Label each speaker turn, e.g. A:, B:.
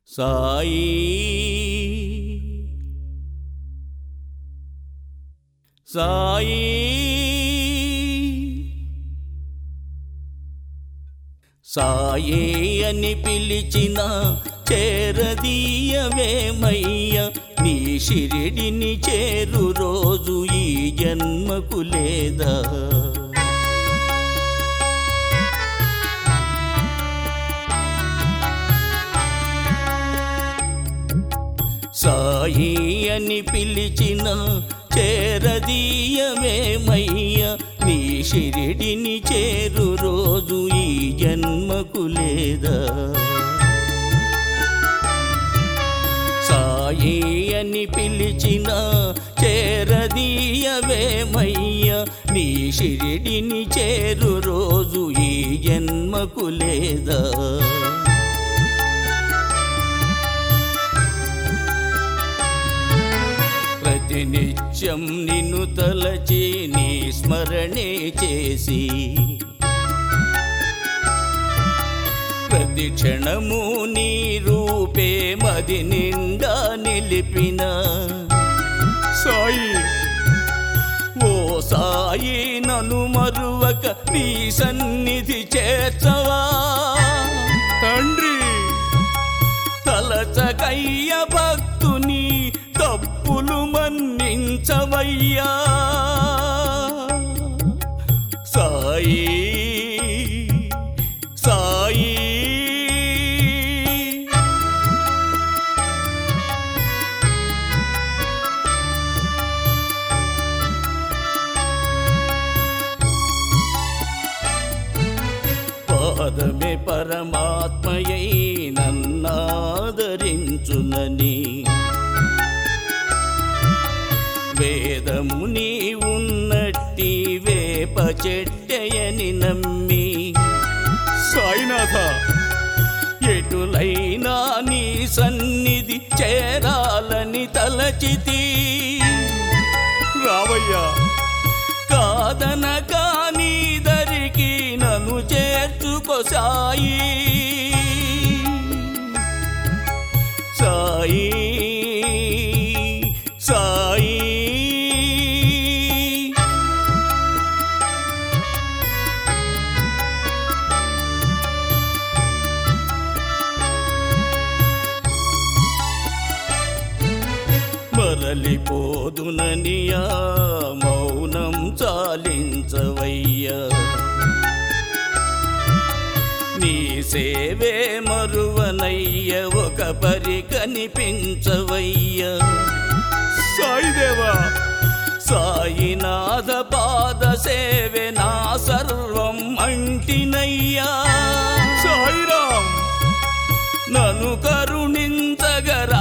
A: సాయి సాయి సాయే అని పిలిచిన చేరదీయవేమయ్య నీ షిరిడిని చేరు రోజు ఈ జన్మకు లేదా సాయి అని పిలిచిన చేరదీయమేమయ్య నీ షిరిడిని చేరు రోజు ఈ జన్మకు లేదా సాయి అని పిలిచిన చేరదీయవేమయ్య నీ షిరిడిని చేరు రోజు ఈ జన్మకు లేదా ప్రతినిత్యం నిన్ను తలచి నీ స్మరణే చేసి ప్రతి క్షణము నీ రూపే మది నిండా నిలిపిన సాయి ఓ సాయి నన్ను మరువక నీ సన్నిధి చేర్చవా తండ్రి తలచకయ్య భక్తుని తప్పులు మన్నించవయ్యా సాయి సాయి పాదమే పరమాత్మయై నన్నాదరించునని వేదము నీ ఉన్నట్టి వేప చెట్టయని నమ్మి సాయినాథ ఎటులైనా నీ సన్నిధి చేరాలని తలచితి రావయ్యా కాదన కాని దరికి నన్ను చేర్చుకో సాయి సాయి సాయి మరలిపోదుననియా మౌనం చాలించవయ్యా నీ సేవే మరువనయ్య ఒక పరి కనిపించవయ్యా సాయిదేవా సాయినాథ పాద సేవే నా సర్వం అంటినయ్యా సాయిరాం నన్ను కరుణించగరా